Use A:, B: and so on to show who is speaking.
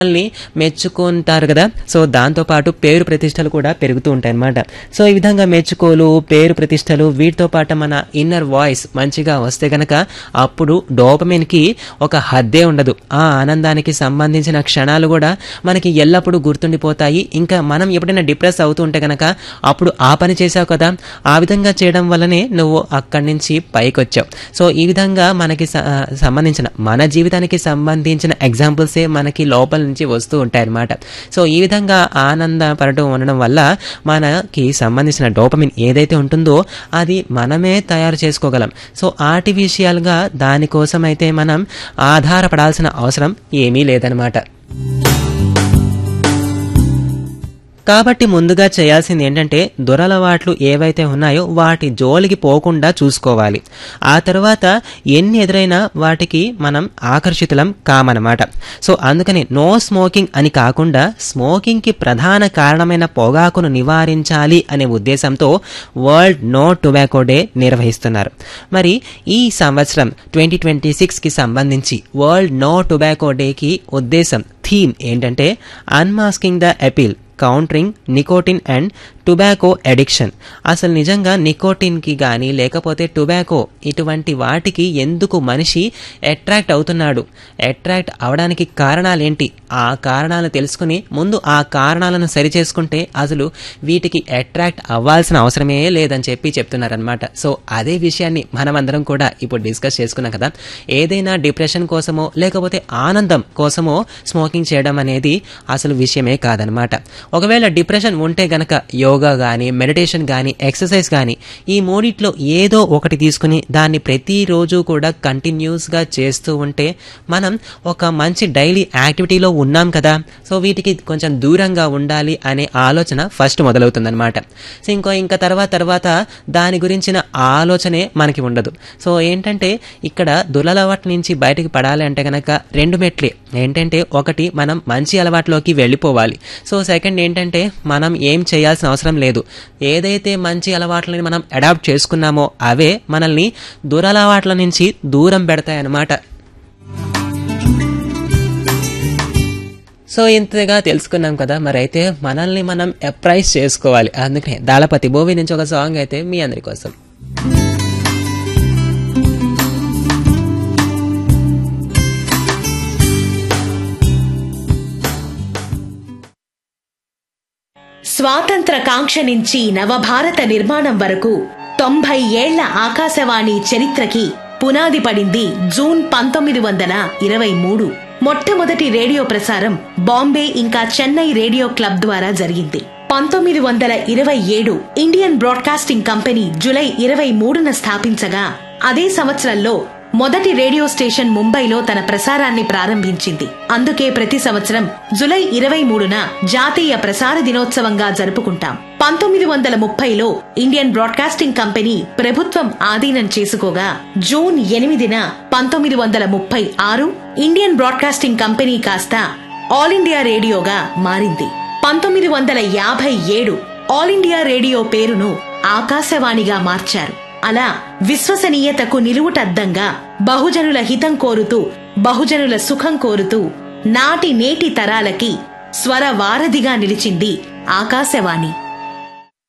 A: మనల్ని మెచ్చుకుంటారు కదా సో దాంతో పాటు పేరు ప్రతిష్టలు కూడా పెరుగుతూ ఉంటాయి అన్నమాట సో ఈ విధంగా మెచ్చుకోలు పేరు ప్రతిష్టలు వీటితో పాటు మన ఇన్నర్ వాయిస్ మంచిగా వస్తే గనక అప్పుడు డోపమిన్ కి ఒక హద్దే ఉండదు ఆ ఆనందానికి సంబంధించిన క్షణాలు కూడా మనకి ఎల్లప్పుడూ గుర్తుండిపోతాయి ఇంకా మనం ఎప్పుడైనా డిప్రెస్ అవుతూ ఉంటే గనక అప్పుడు ఆ పని చేసావు కదా ఆ విధంగా చేయడం వల్లనే నువ్వు అక్కడి నుంచి పైకి వచ్చావు సో ఈ విధంగా మనకి స- సంబంధించిన మన జీవితానికి సంబంధించిన ఎగ్జాంపుల్సే మనకి లోపల నుంచి వస్తూ ఉంటాయి అన్నమాట సో ఈ విధంగా ఆనందపడటం ఉండడం వల్ల మనకి సంబంధించిన డోపమిన్ ఏదైతే ఉంటుందో అది మనమే తయారు చేసుకోగలం సో ఆర్టిఫిషియల్గా దానికోసం అయితే మనం ఆధారపడాల్సిన అవసరం ఏమీ లేదనమాట కాబట్టి ముందుగా చేయాల్సింది ఏంటంటే దురలవాట్లు ఏవైతే ఉన్నాయో వాటి జోలికి పోకుండా చూసుకోవాలి ఆ తర్వాత ఎన్ని ఎదురైనా వాటికి మనం ఆకర్షితులం కామన్నమాట సో అందుకని నో స్మోకింగ్ అని కాకుండా స్మోకింగ్కి ప్రధాన కారణమైన పొగాకును నివారించాలి అనే ఉద్దేశంతో వరల్డ్ నో టొబాకో డే నిర్వహిస్తున్నారు మరి ఈ సంవత్సరం ట్వంటీ ట్వంటీ సిక్స్కి సంబంధించి వరల్డ్ నో టొబాకో డేకి ఉద్దేశం థీమ్ ఏంటంటే unmasking the appeal countering nicotine and tobacco addiction అసలు నిజంగా నికోటిన్కి కానీ లేకపోతే టొబాకో ఇటువంటి వాటికి ఎందుకు మనిషి అట్రాక్ట్ అవుతున్నాడు అట్రాక్ట్ అవడానికి కారణాలేంటి ఆ కారణాలు తెలుసుకుని ముందు ఆ కారణాలను సరిచేసుకుంటే అసలు వీటికి అట్రాక్ట్ అవ్వాల్సిన అవసరమే లేదని చెప్పి చెప్తున్నారనమాట సో అదే విషయాన్ని మనమందరం కూడా ఇప్పుడు డిస్కస్ చేసుకున్నాం కదా ఏదైనా డిప్రెషన్ కోసమో లేకపోతే ఆనందం కోసమో స్మోకింగ్ చేయడం అనేది అసలు విషయమే కాదనమాట ఒకవేళ డిప్రెషన్ ఉంటే గనక యోగా కానీ మెడిటేషన్ కానీ ఎక్సర్సైజ్ కానీ ఈ మూడిట్లో ఏదో ఒకటి తీసుకుని దాన్ని ప్రతిరోజు కూడా కంటిన్యూస్గా చేస్తూ ఉంటే మనం ఒక మంచి డైలీ యాక్టివిటీలో ఉన్నాం కదా సో వీటికి కొంచెం దూరంగా ఉండాలి అనే ఆలోచన ఫస్ట్ మొదలవుతుందన్నమాట సో ఇంకో ఇంకా తర్వాత తర్వాత దాని గురించిన ఆలోచనే మనకి ఉండదు సో ఏంటంటే ఇక్కడ దురలవాట్ల నుంచి బయటికి పడాలి అంటే కనుక రెండు మెట్లే ఏంటంటే ఒకటి మనం మంచి అలవాట్లోకి వెళ్ళిపోవాలి సో సెకండ్ ఏంటంటే మనం ఏం చేయాల్సిన అవసరం లేదు ఏదైతే మంచి అలవాట్లని మనం అడాప్ట్ చేసుకున్నామో అవే మనల్ని దురలవాట్ల నుంచి దూరం పెడతాయన్నమాట సో ఇంతగా తెలుసుకున్నాం కదా మరి అయితే మనల్ని మనం అప్రైజ్ చేసుకోవాలి అందుకనే దాళపతి మూవీ నుంచి ఒక సాంగ్ అయితే మీ అందరి కోసం
B: స్వాతంత్ర కాంక్ష నుంచి నవభారత నిర్మాణం వరకు తొంభై ఏళ్ల ఆకాశవాణి చరిత్రకి పునాది పడింది జూన్ పంతొమ్మిది వందల ఇరవై మూడు మొట్టమొదటి రేడియో ప్రసారం బాంబే ఇంకా చెన్నై రేడియో క్లబ్ ద్వారా జరిగింది పంతొమ్మిది వందల ఇరవై ఏడు ఇండియన్ బ్రాడ్కాస్టింగ్ కంపెనీ జులై ఇరవై మూడున స్థాపించగా అదే సంవత్సరంలో మొదటి రేడియో స్టేషన్ ముంబైలో తన ప్రసారాన్ని ప్రారంభించింది అందుకే ప్రతి సంవత్సరం జులై ఇరవై మూడున జాతీయ ప్రసార దినోత్సవంగా జరుపుకుంటాం పంతొమ్మిది వందల ముప్పైలో ఇండియన్ బ్రాడ్కాస్టింగ్ కంపెనీ ప్రభుత్వం ఆధీనం చేసుకోగా జూన్ ఎనిమిదిన పంతొమ్మిది వందల ముప్పై ఆరు ఇండియన్ బ్రాడ్కాస్టింగ్ కంపెనీ కాస్త ఆల్ ఇండియా రేడియోగా మారింది పంతొమ్మిది వందల యాభై ఏడు ఆల్ ఇండియా రేడియో పేరును ఆకాశవాణిగా మార్చారు అలా విశ్వసనీయతకు నిలువుటద్దంగా బహుజనుల హితం కోరుతూ బహుజనుల సుఖం కోరుతూ నాటి నేటి తరాలకి స్వర వారధిగా నిలిచింది ఆకాశవాణి